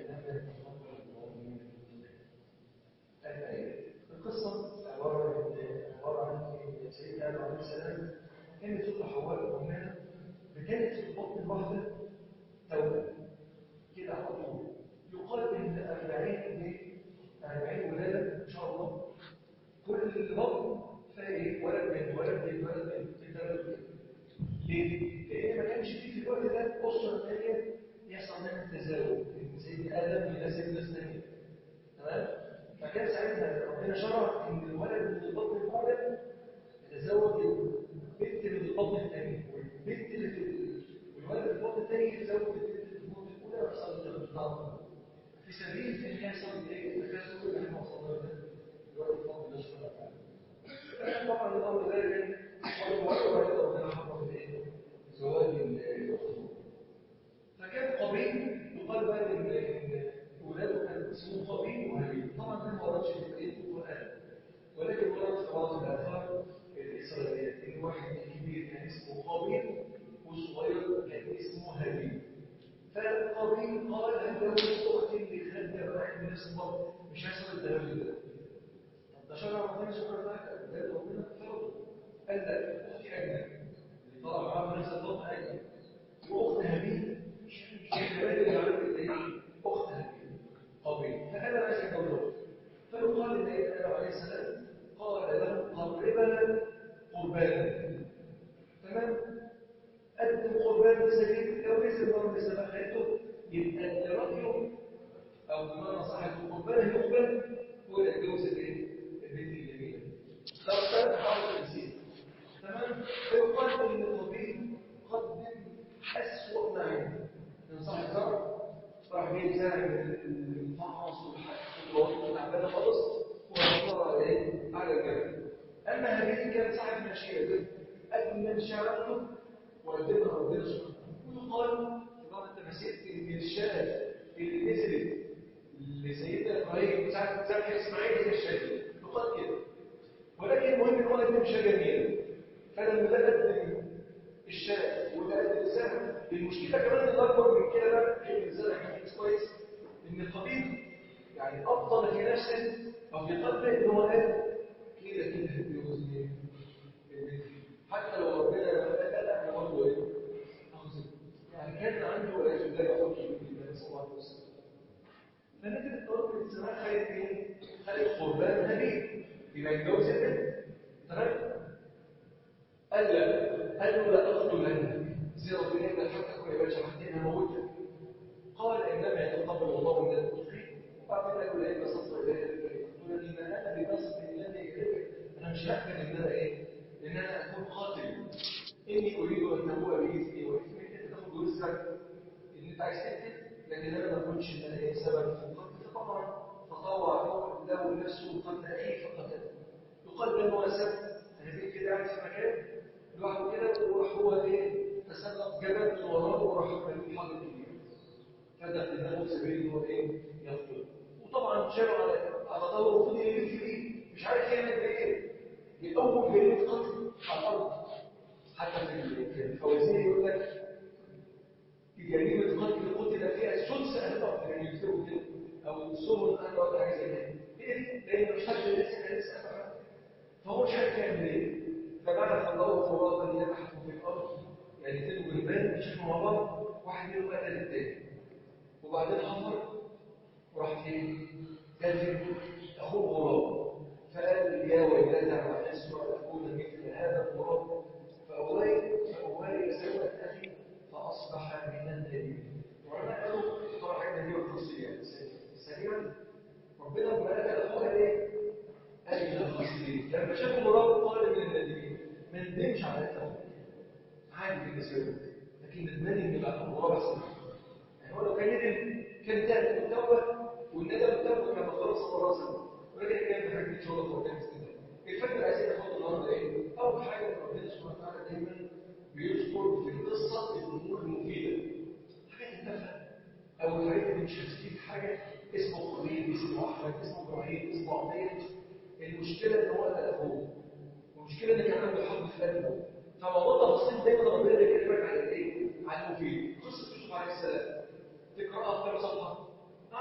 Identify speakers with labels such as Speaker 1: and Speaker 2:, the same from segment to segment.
Speaker 1: إنما يتقبل الله من الآية القصة عبارة عبارة عن إن سيدنا آدم عليه السلام كانت ست حواء أمنا فكانت في بطن واحدة توبة كده على طول يقال إن 40 دي 40 ولادة إن شاء الله كل بطن فيها إيه ولد من ولد من ولد من الثلاث ليه؟ لأن ما كانش فيه في الوقت ده أسرة ثانية يحصل منها التزاوج إن سيدنا آدم يناسب ناس ثانية تمام؟ فكان ساعتها ربنا شرع ان الولد من البطن الاولى يتزوج البنت من البطن الثاني والبنت اللي في والولد في البطن الثاني يتزوج البنت اللي في البطن الاولى ويحصل التناقض في سبيل ان يحصل ايه التكاثر اللي احنا وصلنا له ده الولد فاضل الله سبحانه وتعالى طبعا الامر ده كان اول مره بعد ربنا حفظ الايه زواج الاخت فكان قبيل يقال بقى ان ان ولاده كان اسمه قبيل وهابيل طبعا ده ما وردش في الايه القران ولكن ورد في بعض الاثار الاسرائيليه ان واحد كبير كان اسمه قبيل وصغير كان اسمه هابيل فقبيل قال هتجوز اختي اللي خدها واحد من نفس البطن مش هيحصل التهاوي ده طب ده شرع ربنا سبحانه وتعالى ده ربنا فرضه قال لا اختي اجمل اللي طلع معاها من نفس البطن اجمل واخت هابيل مش مش الولاد اللي عملت ايه اخت هابيل قبيل فقال عايز اتجوزها فيقال ان ادم عليه السلام قال له قربنا قربانا تمام قدم قربان في سبيل لو نزل المرء لسه ما خدته يبقى رايه او بمعنى صح القربان يقبل هو اللي يتجوز الايه البنت الجميله لو كان حاول الانسان تمام فيقال ان الطبيب قدم اسوء ما عنده من صاحب زرع راح جايب زرع من المفحص والخضروات تعبانه خالص ونصرها ايه على الجبل اما هذه كان صاحب ماشيه كده اجمل شعرته وقدمها ربنا سبحانه ويقال في بعض التفاسير ان الشاة اللي نزلت لسيدنا ابراهيم ساعه ذبح اسماعيل هي الشاة يقال كده ولكن المهم ان هو قدم شاة جميله فلما ده قدم الشاة وده قدم الزرع المشكله كمان الاكبر من كده بقى غير الزرع كان كويس ان الطبيب يعني ابطل في نفسه او في قلبه ان هو قال كده كده هتجوز مين حتى لو ربنا قال لا انا برضه ايه يعني كان عنده ولا يزال يقول بالله صلى الله عليه وسلم فنزلت طرق السماء خلت ايه؟ خلت قربان نبي يبقى يتجوز البنت تمام قال لا قال له لا اقتلنك زي ربنا يقبل حتى كل يبقى شحتين هموتك قال انما يتقبل الله من المتقين وبعد كده يقول ايه بسطت الي يقتلني ما انا ببسط الي اليك انا مش هقبل ان انا ايه ان انا اكون قاتل اني اريد ان تبوء باثمي واثمك انت تاخد وزرك ان انت عايز تقتل لكن انا ما اكونش ان انا ايه سبب في القتل فطبعا تطوع له نفسه قتل اخيه فقتله يقال بانه سب هذه كده قاعد في مكان لوحده كده وراح هو ايه تسلق جبل من وراه وراح عمل حاجه كبيره فده دماغه سبيل ان هو ايه يقتله وطبعا شالوا على على ظهره المفروض يلف فيه مش عارف يعمل ايه من اول جريمه قتل على الارض حتى في الفوازير يقول لك جريمه قتل قتل فيها سدس اهل الارض يعني يكتبوا كده او سمن اهل الارض حاجه زي كده هي دي لان مش حد لسه لسه فهو مش عارف يعمل ايه فبعث الله فراغا يبحث في الارض يعني كانوا جنبان بيشوفوا مع بعض واحد منهم قتل الثاني وبعدين حفر وراح فين؟ قال فين؟ اخوه غراب فقال يا ويلتى واحس ان اكون مثل هذا الغراب فاوالي فاوالي سوء اخي فاصبح من النادمين وعلماء قالوا طرح النبي والخصيه سريعا ربنا لما قال اخوه قال ايه؟ قال من الخاسرين لما شافوا غراب قال من النادمين ما ندمش على اخوه عادي بالنسبه له لكن ندمان ان بعد الغراب احسن يعني هو لو كان ندم كان تاب التوبه والندم التوبه كما قال صلى الله عليه وسلم ولكن كان في حاجه شغل وكان استدلال الفكره عايزين ناخد النهارده ايه؟ اول حاجه ان ربنا سبحانه وتعالى دايما بيذكر في القصه الامور المفيده حاجات التافهه او الحاجات اللي مش هتفيد حاجه اسمه خليل اسمه احمد اسمه ابراهيم اسمه عطيه المشكله ان هو قتل اخوه والمشكله ان كان عنده حب في قلبه فموضوع تفاصيل دايما ربنا بيكلمك على الايه؟ على المفيد قصه يوسف عليه السلام تقراها في كام صفحه؟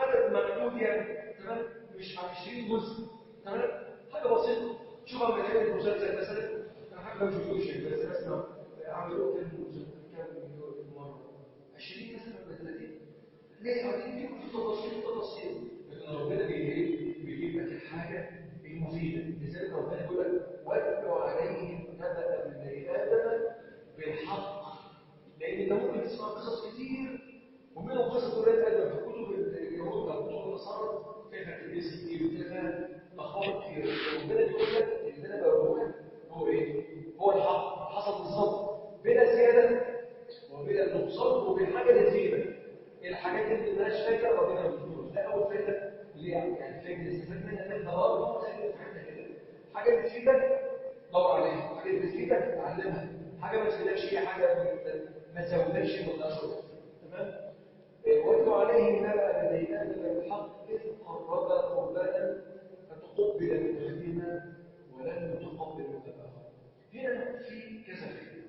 Speaker 1: 20 جزء تمام حاجه بسيطه شوف اما تعمل مسلسل مثلا انا حتى ما شفتوش بس اسمع عملوه كام كام مره 20 مثلا ولا 30 ليه قاعدين يجيبوا في تفاصيل تفاصيل لكن ربنا بيجيب بيجيب لك الحاجه المفيده لذلك ربنا يقول لك واتلو عليهم نبأ ابني ادم بالحق لان انت ممكن تسمع قصص كتير ومنهم قصص ولاد ادم في كتب اليهود او كتب النصارى فيها تدريس كتير وفيها اخبار كتير ربنا بيقول لك اللي انا بقوله لك هو ايه؟ هو الحق حصل بالظبط بلا زياده وبلا نقصان وبالحاجه اللي تفيدك الحاجات اللي مالهاش فايده ربنا ما بيقولوش ده اول فايده اللي يعني الفايده اللي استفدت منها ان احنا برضه زي ما اتفقنا كده حاجه اللي تفيدك دور عليها حاجه اللي تفيدك اتعلمها حاجه ما تفيدكش هي حاجه ما تزودكش من الاشرف تمام واتلو عليهم نبأ بني آدم بالحق إذ قربا قربانا فتقبل من أحدهما ولم يتقبل من الآخر. هنا في كذا فكرة.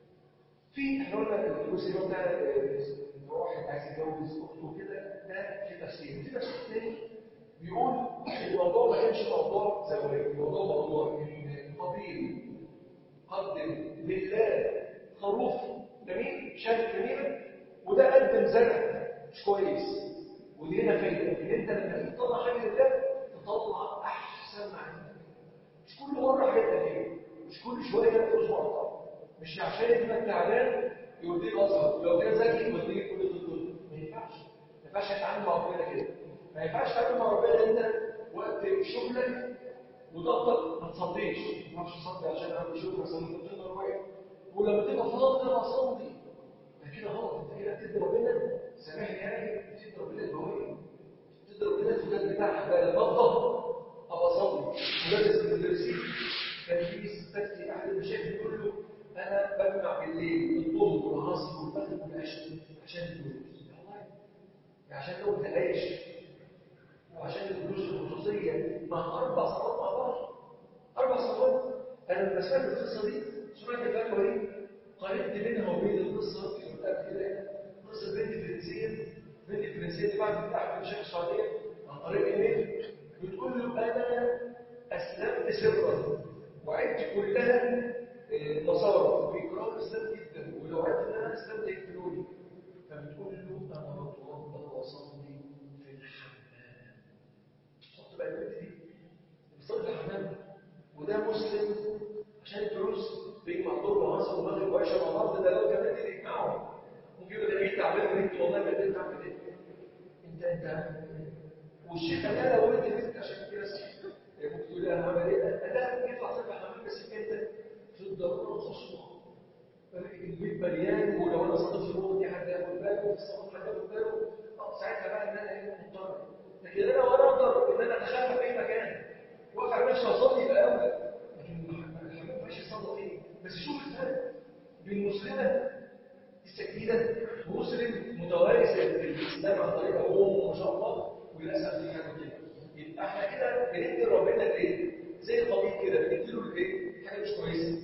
Speaker 1: في احنا قلنا الجزء اللي هو بتاع إن واحد عايز يتجوز أخته كده ده في تفسير، في تفسير تاني بيقول الموضوع ما كانش موضوع زواج، الموضوع موضوع إن قبيل قدم لله خروف جميل شاهد جميلة وده قدم زرع مش كويس ودي هنا فايده ان انت لما تيجي تطلع حاجه لله تطلع احسن ما عندك مش كل مره حاجات تانيه مش كل شويه فلوس مقطعه مش عشان انت تعبان يوديك ازهر لو كان ذكي يوديك كل الطب ما ينفعش ما ينفعش تتعامل مع ربنا كده ما ينفعش تتعامل مع ربنا انت وقت شغلك وضغطك ما تصليش ما تعرفش تصلي عشان عندي شغل مثلا انت بتقدر واقف ولما تبقى فاضي تبقى صلي ده كده غلط انت كده بتدي ربنا سامحني يعني بتدي ربنا الهويه بتدي ربنا الفلان بتاعها بقى لما افضل ابقى اصلي مدرس من المدرسين كان في ستات في احد المشايخ بيقول له انا بجمع بالليل الظهر والعصر والمغرب والعشاء عشان الفلوس والله عشان لو تعيش وعشان الفلوس الخصوصيه مع اربع صلوات مع بعض اربع صلوات انا لما سمعت القصه دي سمعت الفتوى دي قارنت بينها وبين القصه في قبل كده قصه بنت فرنسيه بنت فرنسيه دي بعد فتح في الشيخ السعوديه عن طريق ايميل بتقول له انا اسلمت سرا وعدت كلها نصارى بيكرهوا الاسلام جدا ولو عرفت ان انا اسلمت يقتلوني فبتقول له انا بتوضا واصلي في الحمام شفت بقى البنت دي بتصلي في الحمام وده مسلم عشان الفلوس بيجمع دور وعصر ومغرب وعشاء مع بعض ده لو كمان اللي يجمعهم ممكن يبقى ده تعبان بنت والله ما قدرت اعمل ايه انت انت والشيخ قال لها لو انت بنت عشان كده ممكن تقول انا عمل ايه قال لها ممكن يطلع صفحه حمام بس انت في الضروره الخصوصيه البيت مليان ولو انا صليت في النقطه دي حد ياخد باله وفي الصلاه حد ياخد باله اه ساعتها بقى ان انا ايه مضطر لكن انا وانا اقدر ان انا اتخفى في اي مكان واقف على نفسي واصلي يبقى اولى لكن الحمام ماشي يصلي فيه بس شوف الفرق بين مسلمه لسه جديده ومسلم متوارث الاسلام عن طريق ابوه ما شاء الله وللاسف دي حاجه كده يبقى احنا كده بندي ربنا الايه؟ زي الطبيب كده بندي له الايه؟ حاجه مش كويسه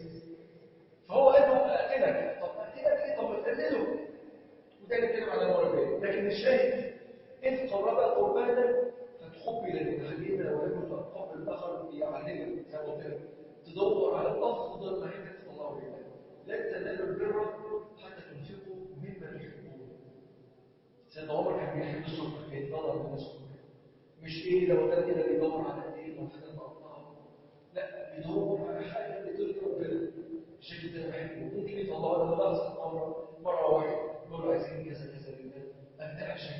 Speaker 1: فهو قال له اقتلك طب اقتلك ايه؟ طب ما تقلله وده نتكلم على المره الجايه لكن الشاهد اذ قرب قربانا فتقبل من احدهما ولم يتقبل الاخر يعلمك زي ما قلت تدور على افضل ما عندك تطلعه لله لن تنالوا البر حتى تنفقوا مما تحبون سيدنا عمر كان بيحب السكر بيتضرر من السكر مش ايه لو ده كده بيدور على ايه لو حاجه تقطعه لا بيدور على حاجه اللي ترضي ربنا الشكل ده بحبه ممكن يطلعوا له لحظه مره مره واحده يقولوا عايزين كذا كذا لله ابدا عشان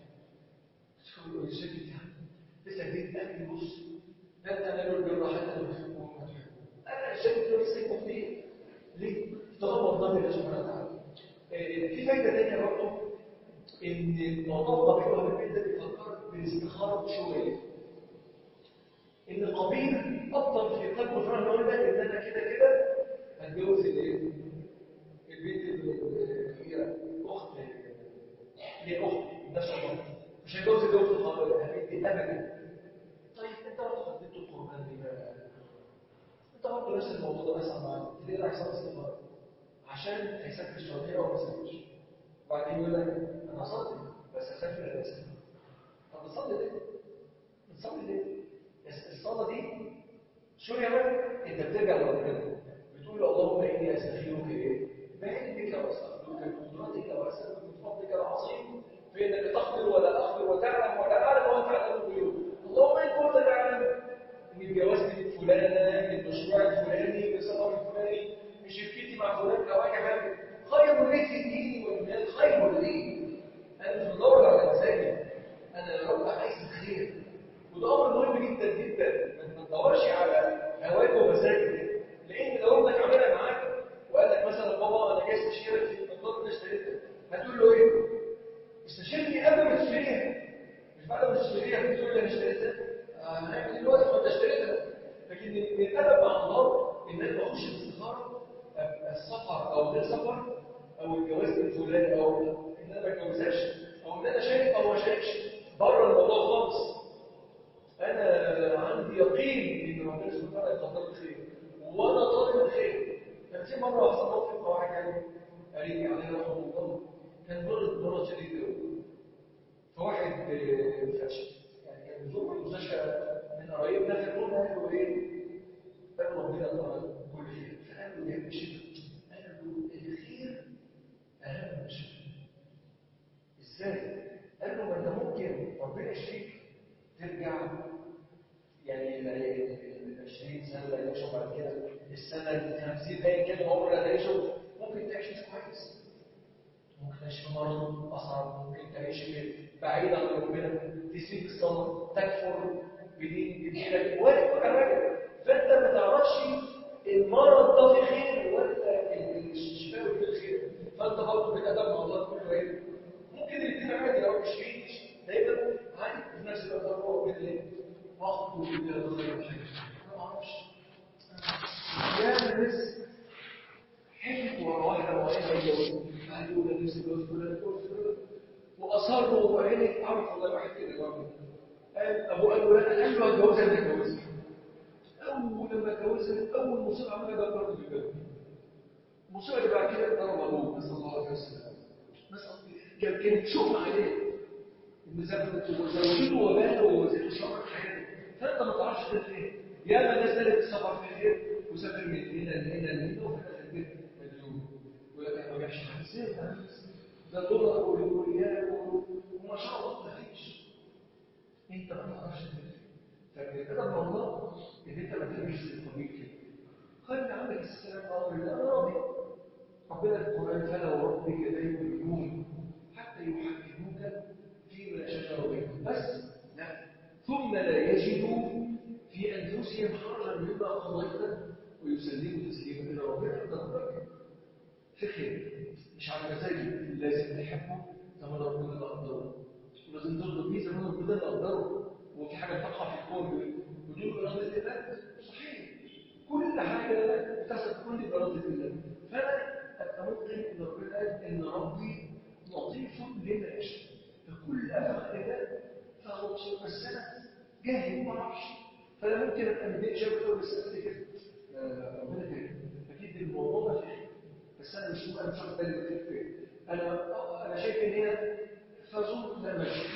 Speaker 1: تقول الشكل ده لسه جديد اكل بص لا تنالوا البر حتى تنفقوا مما تحبون انا الشكل ده لسه يكون فيه ليه؟ تغمض ضمن الله سبحانه وتعالى. في فايده ثانيه برضه ان الموضوع قبيل وهابيل ده بيفكر بالاستخاره شويه. ان قبيل افضل في قلب فرعون هو ده ان انا كده كده هتجوز الايه؟ البنت الكبيره اخت هي اخت نفس الوقت مش هتجوز الجوز الخاطئ هابيل دي ابدا. طيب انت رحت قدمت القربان دي بقى انت برضه نفس الموضوع ده بيحصل معاك ليه ده هيحصل استغفار عشان هيسافر السعوديه او ما يسافرش بعدين يقول لك انا صلي بس اسافر ولا اسافر طب بتصلي ليه؟ بتصلي ليه؟ الصلاه دي سوريا بقى انت بترجع لربنا بتقول له اللهم اني استخيرك ايه؟ بعلمك واستغفرك بقدرتك واسالك من فضلك العظيم فانك تقدر ولا اقدر وتعلم ولا اعلم وانت تعلم الغيوب اللهم ان كنت تعلم ان اتجوزت من فلانه ان المشروع الفلاني بسفر الفلاني من شركتي مع فلان او اي حاجه خير لي في ديني والمال خير لي انا مش بدور على مزاجي انا يا رب عايز الخير وده امر مهم جدا جدا ما تدورش على هواك ومزاجك لان لو ابنك عملها معاك وقال لك مثلا بابا انا جاي استشيرك في النظاره اللي اشتريتها هتقول له ايه؟ استشيرني قبل ما تشتريها مش بعد ما تشتريها بتقول لي انا اشتريتها هنعمل ايه دلوقتي ما انت اشتريتها لكن من الادب مع الله ان انا بخش الاستخاره السفر او غير سفر او الجواز الفلاني او ان انا ما اتجوزهاش او ان انا شارك او ما شاركش بره الموضوع خالص انا عندي يقين ان ربنا سبحانه وتعالى يقدر الخير وانا طالب الخير كان في مره حصل موقف مع واحد يعني قريبي عليه رحمه الله كان مرض مرض شديد قوي فواحد فشل يعني كان بيزور المستشفى من قرايبنا فقلنا قالوا ايه؟ قالوا ربنا طبعا كل خير فقالوا ايه مش قالوا الخير اهم من الشر ازاي؟ قال له ما انت ممكن ربنا يشفيك ترجع يعني ال 20 سنه اللي هيعيشوا بعد كده السنه ال 50 ايا كان العمر اللي هتعيشه ممكن تعيش مش كويس ممكن تعيش في مرض اصعب ممكن تعيش بعيد عن ربنا تسيب الصلاه تكفر بدين بدينك ولا كل حاجه فانت ما تعرفش المرض ده في خير ولا الشفاء في خير فانت برضه بالادب مع الله كله ايه ممكن الاثنين عادي لو مش فيش دايما عادي في نفس الوقت هو كده ايه وقت وكده خير حاجه ما اعرفش يا ناس حلف ورا واحده معينه يتجوزوا قالوا له نفسي اتجوز فلان واصروا وعيني اعرف والله واحد كده برضه قال ابوه قال له لا قال له هتجوزها انا اتجوزها اول لما اتجوزها اول مصيبه عملها ده برضه في الجو المصيبه اللي بعد كده ضرب ابوه نسال الله عليه وسلم كان كانت شؤم عليه ان زوجته وباله وزيته شر حياته فانت ما تعرفش ده فين يا ما ناس قالت السفر في خير وسافر من هنا لهنا لهنا وفي الاخر جه مديون ولا كان ما جابش حد سير ده دولار وريال وما شاء الله ما فيش انت ما تعرفش ده فين فكده مع الله ان انت ما تعملش الطبيب كده خلي عندك السلام امر الله انا راضي ربنا في القران فلا وربك لا يؤمنون حتى يحكموك فيما شجر بينهم بس لا ثم لا يجدوا في انفسهم حرجا مما قضيت ويسلموا تسليما الى ربنا عند ربك في خير مش على مزاجي لازم تحبه زمان ربنا اللي قدره ولازم ترضى بيه زمان ربنا اللي قدره وفي حاجه بتقع في الكون بدون اراده الله صحيح كل حاجه بتحصل في كل باراده الله فانا ابقى ممكن ان ربنا قال ان ربي لطيف لما يشاء فكل افعال الله فهو بصير بس انا جاهل ما اعرفش فانا ممكن ابقى متضايق شويه اقول بس انا كده ربنا كريم اكيد الموضوع ده فيه انا مش انا مش واخد بالي من الفكره انا انا شايف ان هي فزور لا ماشي